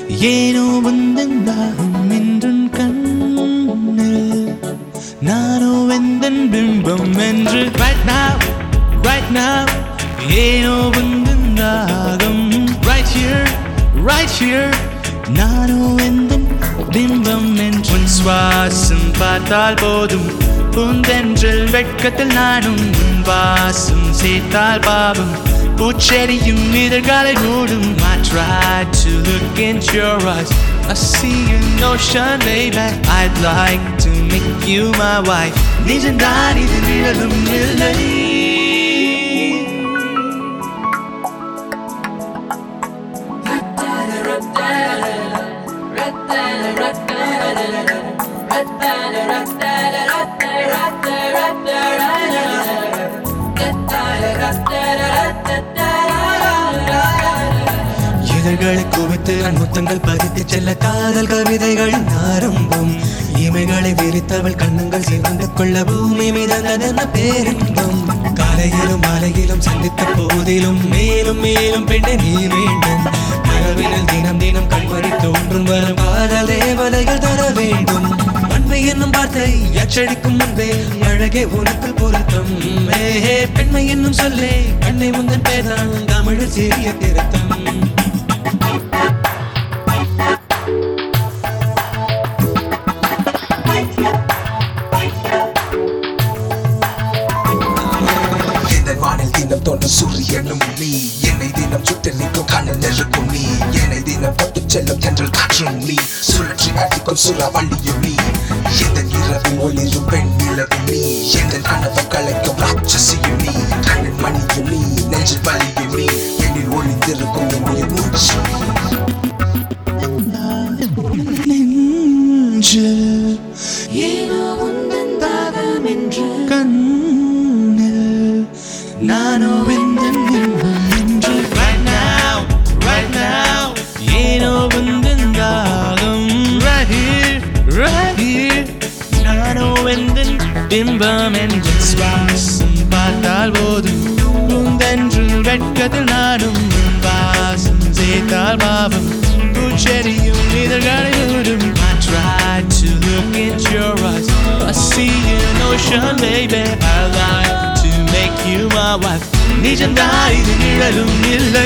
ஏனோ வந்தன் தாகம் என்றும் கண்ணில் நானோ வெந்தன் பிம்பம் என்று right now right now ஏனோ வந்தன் தாகம் right here right here நானோ வெந்தன் பிம்பம் என்று உன் சுவாசம் பார்த்தால் போதும் பூந்தென்றல் வெட்கத்தில் நானும் உன் வாசம் சேர்த்தால் பாவம் பூச்செடியும் இதழ்களை மூடும் I try to look into your eyes I see an ocean baby I'd like to make you my wife நிஜம்தான் இது நிழலும் இல்லை இதழ்களை குவித்து நான் முத்தங்கள் பதித்து செல்ல காதல் கவிதைகள் ஆரம்பம் இமைகளை விரித்தவள் கண்ணங்கள் சிவந்து கொள்ள பூமி மிதந்ததென்ன பேரின்பம் காலையிலும் மாலையிலும் சந்தித்த போதிலும் மேலும் மேலும் பெண்ணை நீ வேண்டும் கனவினில் தினம் தினம் கண்வரி தோன்றும் வரும் காதல் தேவதைகள் தர வேண்டும் அன்பை என்னும் வார்த்தை அச்சடிக்கும் முன்பே அழகே உனக்கு பொருத்தம் ஏஹே பெண்மை என்னும் சொல்லே கண்ணை முந்தன் பேதான் தமிழில் சிறிய திருத்தம் இந்த வானில் தினம் தோன்றும் சூரியனும் நீ என்னை தினம் சுட்டரிக்கும் கண்ணில் நெருக்கும் நீ என்னை தினம் தொட்டு செல்லும் தென்றல் காற்றும் நீ சுழற்றி அடிக்கும் சுறாவளியும் நீ எந்த இரவில் ஒளிரும் பெண் நிலவும் நீ எந்த கனவு கலைக்கும் ராட்சசியும் நீ கண்ணின் மணியும் நீ நெஞ்சில் பலியும் நீ என்னில் ஒளிந்திருக்கும் என் உயிர் மூச்சு நெஞ்சில் ஏனோ உந்தன் தாகம் என்று கண்ணில் நானோ வெந்தன் இன்பம் என்று right now right now ஏனோ வெந்தன் தாகம் right here right here நானோ வெந்தன் பிம்பம் என்று சுவாசம் பார்த்தால் போதும் பூந்தென்று வெட்கத்தில் நானும் உன் வாசம் சேர்த்தால் பாவம் பூச்செடியும் இதழ்களை மூடும் I try to look into your eyes I see an ocean baby I like to make you my wife நிஜம்தான் இது நிழலும் இல்லை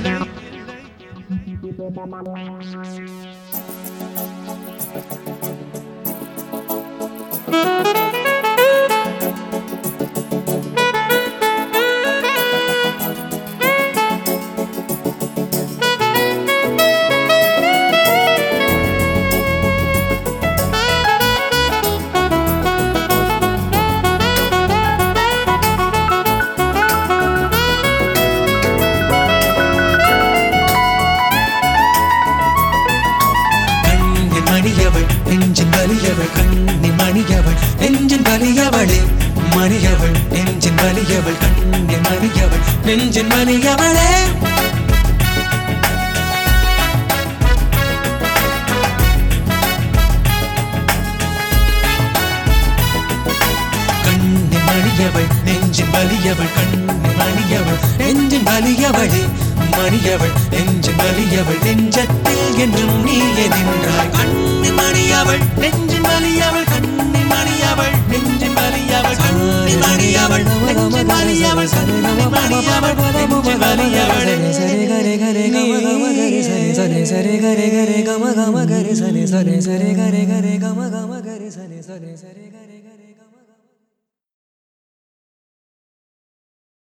கண்ணின் மணியவள் நெஞ்சின் வலியவள் கண்ணின் மணியவள் நெஞ்சின் வலியவளே மணியவள் நெஞ்சின் வலியவள் கண்ணின் மணியவள் நெஞ்சின் மணியவளே கண்ணின் மணியவள் நெஞ்சின் வலியவள் கண்ணின் மணியவள் நெஞ்சின் வலியவளே மணியவள் நெஞ்சின் வலியவள் நெஞ்சத்தில் என்றும் நீயே நின்றாய் கண்ணின் மணியவள் நெஞ்சின் வலியவள் கண்ணின் மணியவள் நெஞ்சின் வலியவள் கண்ணின் மணியவள் நெஞ்சின் வலியவள் கண்ணின் மணியவள் நெஞ்சின் வலியவள் சரி கரே கரே கம கம கரே சரி சரி சரி கரே கரே கம கம கரே சரி சரி சரி கரே கரே கம கம கரே சரி சரி சரி கரே